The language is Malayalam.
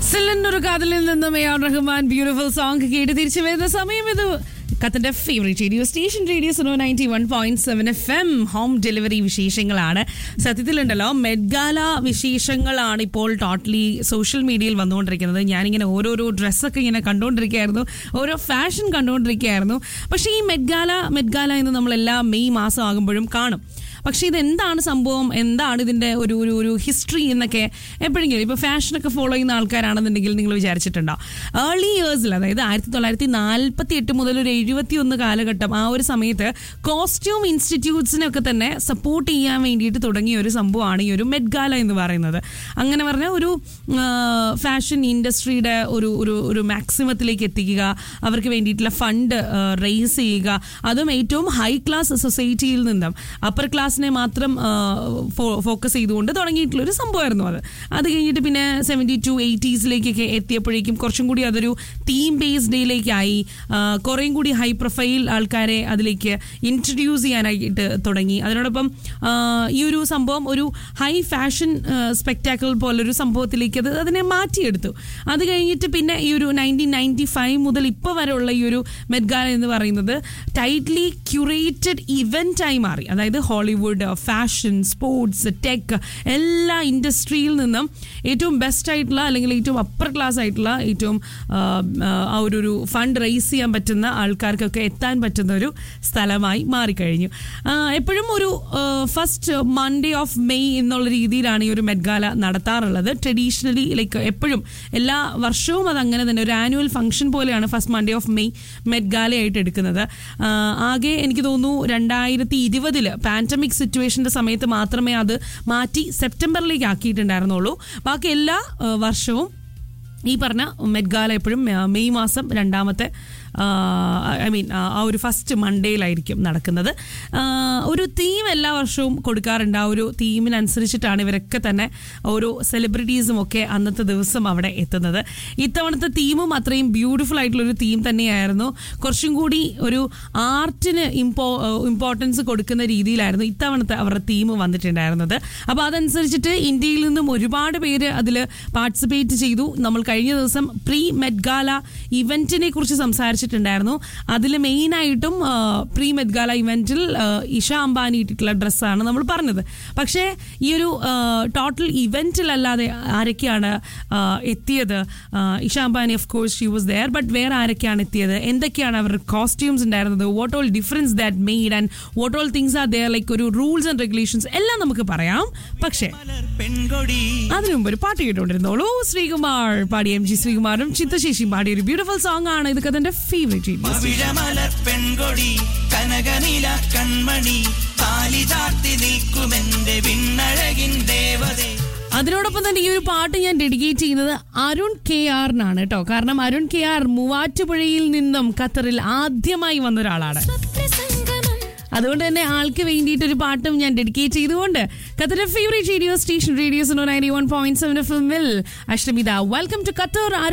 സിലിണ്ടർ കാതലിൽ നിന്നും A R Rahman beautiful song കേട്ട് തിരിച്ചു വരുന്ന സമയം ഇത് കത്തിന്റെ favourite radio station radio so ninety one point seven F M home delivery വിശേഷങ്ങളാണ് സത്യത്തിലുണ്ടല്ലോ മെഡ്ഗാല വിശേഷങ്ങളാണ് ഇപ്പോൾ ടോട്ടലി സോഷ്യൽ മീഡിയയിൽ വന്നുകൊണ്ടിരിക്കുന്നത് ഞാനിങ്ങനെ ഓരോരോ ഡ്രസ്സൊക്കെ ഇങ്ങനെ കണ്ടുകൊണ്ടിരിക്കുകയായിരുന്നു ഓരോ ഫാഷൻ കണ്ടുകൊണ്ടിരിക്കുകയായിരുന്നു പക്ഷേ ഈ മെഡ്ഗാല മെഡ്ഗാല എന്ന് നമ്മളെല്ലാ മെയ് മാസം ആകുമ്പോഴും കാണും പക്ഷേ ഇത് എന്താണ് സംഭവം എന്താണ് ഇതിന്റെ ഒരു ഒരു ഒരു ഹിസ്റ്ററി എന്നൊക്കെ എപ്പോഴെങ്കിലും ഇപ്പോൾ ഫാഷനൊക്കെ ഫോളോ ചെയ്യുന്ന ആൾക്കാരാണെന്നുണ്ടെങ്കിൽ നിങ്ങൾ വിചാരിച്ചിട്ടുണ്ടോ ഏർലി ഇയേഴ്സിൽ അതായത് ആയിരത്തി തൊള്ളായിരത്തി നാൽപ്പത്തി എട്ട് മുതൽ ഒരു എഴുപത്തി ഒന്ന് കാലഘട്ടം ആ ഒരു സമയത്ത് കോസ്റ്റ്യൂം ഇൻസ്റ്റിറ്റ്യൂട്ട്സിനൊക്കെ തന്നെ സപ്പോർട്ട് ചെയ്യാൻ വേണ്ടിയിട്ട് തുടങ്ങിയ ഒരു സംഭവമാണ് ഈ ഒരു മെഡ്ഗാല എന്ന് പറയുന്നത് അങ്ങനെ പറഞ്ഞാൽ ഒരു ഫാഷൻ ഇൻഡസ്ട്രിയുടെ ഒരു ഒരു ഒരു മാക്സിമത്തിലേക്ക് എത്തിക്കുക അവർക്ക് വേണ്ടിയിട്ടുള്ള ഫണ്ട് റേസ് ചെയ്യുക അതും ഏറ്റവും ഹൈ ക്ലാസ് സൊസൈറ്റിയിൽ നിന്നും അപ്പർ ക്ലാസ്സിനെ മാത്രം ഫോക്കസ് ചെയ്തുകൊണ്ട് തുടങ്ങിയിട്ടുള്ള ഒരു സംഭവമായിരുന്നു അത് അത് കഴിഞ്ഞിട്ട് പിന്നെ സെവൻറ്റി ടു എയ്റ്റീസിലേക്കൊക്കെ എത്തിയപ്പോഴേക്കും കുറച്ചും കൂടി അതൊരു തീം ബേസ്ഡ് ഡേയിലേക്കായി കുറേയും കൂടി ഹൈ പ്രൊഫൈൽ ആൾക്കാരെ അതിലേക്ക് ഇൻട്രൊഡ്യൂസ് ചെയ്യാനായിട്ട് തുടങ്ങി അതിനോടൊപ്പം ആ, ഈ ഒരു സംഭവം ഒരു ഹൈ ഫാഷൻ സ്പെക്ടാക്കിൾ പോലൊരു സംഭവത്തിലേക്ക് അത് അതിനെ മാറ്റിയെടുത്തു അത് കഴിഞ്ഞിട്ട് പിന്നെ ഈ ഒരു നയൻറ്റീൻ നയൻറ്റി ഫൈവ് മുതൽ ഇപ്പോൾ വരെയുള്ള ഈ ഒരു മെഡ്ഗാല എന്ന് പറയുന്നത് ടൈറ്റ്ലി ക്യൂറേറ്റഡ് ഇവൻ്റായി മാറി അതായത് ഹോളിവുഡ് ഫാഷൻ സ്പോർട്സ് ടെക് എല്ലാ ഇൻഡസ്ട്രിയിൽ നിന്നും ഏറ്റവും ബെസ്റ്റ് ആയിട്ടുള്ള അല്ലെങ്കിൽ ഏറ്റവും അപ്പർ ക്ലാസ് ആയിട്ടുള്ള ഏറ്റവും ആ, ആ, ആ ഒരു ഒരു ഫണ്ട് റേസ് ചെയ്യാൻ പറ്റുന്ന ആൾക്കാർക്കൊക്കെ എത്താൻ പറ്റുന്ന ഒരു സ്ഥലമായി മാറിക്കഴിഞ്ഞു ആ, എപ്പോഴും ഒരു ഫസ്റ്റ് മൺഡേ ഓഫ് മെയ് എന്നുള്ള രീതിയിലാണ് ഈ ഒരു മെഡ്ഗാല നടത്താറുള്ളത് ട്രഡീഷണലി ലൈക്ക് എപ്പോഴും എല്ലാ വർഷവും അത് അങ്ങനെ തന്നെ ഒരു ആനുവൽ ഫംഗ്ഷൻ പോലെയാണ് ഫസ്റ്റ് മൺഡേ ഓഫ് മെയ് മെഡ്ഗാലയായിട്ട് എടുക്കുന്നത് ആ, ആകെ എനിക്ക് തോന്നുന്നു രണ്ടായിരത്തി ഇരുപതില് പാൻഡമിക് സിറ്റുവേഷന്റെ സമയത്ത് മാത്രമേ അത് മാറ്റി സെപ്റ്റംബറിലേക്ക് ആക്കിയിട്ടുണ്ടായിരുന്നുള്ളൂ ബാക്കി എല്ലാ ആ, വർഷവും ഈ പറഞ്ഞ മെഡ്ഗാല എപ്പോഴും ആ, മെയ് മാസം രണ്ടാമത്തെ ഐ മീൻ ആ ഒരു ഫസ്റ്റ് മൺഡേയിലായിരിക്കും നടക്കുന്നത് ആ, ഒരു തീം എല്ലാ വർഷവും കൊടുക്കാറുണ്ട് ആ ഒരു തീമിനനുസരിച്ചിട്ടാണ് ഇവരൊക്കെ തന്നെ ഓരോ സെലിബ്രിറ്റീസും ഒക്കെ അന്നത്തെ ദിവസം അവിടെ എത്തുന്നത് ഇത്തവണത്തെ തീമും അത്രയും ബ്യൂട്ടിഫുൾ ആയിട്ടുള്ള ഒരു തീം തന്നെയായിരുന്നു കുറച്ചും കൂടി ഒരു ആർട്ടിന് ഇമ്പോ ഇമ്പോർട്ടൻസ് കൊടുക്കുന്ന രീതിയിലായിരുന്നു ഇത്തവണത്തെ അവരുടെ തീം വന്നിട്ടുണ്ടായിരുന്നത് അപ്പോൾ അതനുസരിച്ചിട്ട് ഇന്ത്യയിൽ നിന്നും ഒരുപാട് പേര് അതിൽ പാർട്ടിസിപ്പേറ്റ് ചെയ്തു നമ്മൾ കഴിഞ്ഞ ദിവസം പ്രീ മെഡ്ഗാല ഇവന്റിനെ കുറിച്ച് സംസാരിച്ചിട്ടുണ്ടായിരുന്നു അതിൽ മെയിനായിട്ടും പ്രീ മെഡ്ഗാല ഇവന്റിൽ ഇഷ അംബാനി ഇട്ടിട്ടുള്ള ഡ്രസ്സാണ് നമ്മൾ പറഞ്ഞത് പക്ഷേ ഈ ഒരു ടോട്ടൽ ഇവന്റിലല്ലാതെ ആരൊക്കെയാണ് ആ, എത്തിയത് ആ, Isha Ambani of course she was there but വേറെ ആരൊക്കെയാണ് എത്തിയത് എന്തൊക്കെയാണ് അവരുടെ കോസ്റ്റ്യൂംസ് ഉണ്ടായിരുന്നത് what all difference that made and what all things are there like ഒരു റൂൾസ് ആൻഡ് റെഗുലേഷൻസ് എല്ലാം നമുക്ക് പറയാം പക്ഷേ മലർ പെൺകൊടി അതിനു മുമ്പ് ഒരു പാട്ട് കേട്ടുകൊണ്ടിരുന്നോളൂ ശ്രീകുമാർ പാടിയ എം ജി ശ്രീകുമാറും ചിത്തശേഷിയും പാടിയ ഒരു ബ്യൂട്ടിഫുൾ സോങ് ആണ് ഇതൊക്കെ തന്റെ ഫേവറേറ്റ് മലർ പെൺകൊടി കനകനില കൺമണി താലി ചാർത്തി നിൽക്കുമെന്റെ വിണ്ണഴകിൻ ദേവതേ അതിനോടൊപ്പം തന്നെ ഈ ഒരു പാട്ട് ഞാൻ ഡെഡിക്കേറ്റ് ചെയ്യുന്നത് അരുൺ കെ ആറിനാണ് കേട്ടോ കാരണം അരുൺ കെ ആർ മൂവാറ്റുപുഴയിൽ നിന്നും ഖത്തറിൽ ആദ്യമായി വന്ന ഒരാളാണ് അതുകൊണ്ട് തന്നെ ആൾക്ക് വേണ്ടിയിട്ട് ഒരു പാട്ടും ഞാൻ ഡെഡിക്കേറ്റ് ചെയ്തുകൊണ്ട് ഖത്തറിന്റെ favourite radio station radio ninety one point seven F എമ്മിൽ അഷ്ടമിത വെൽക്കം ടു ഖത്തർ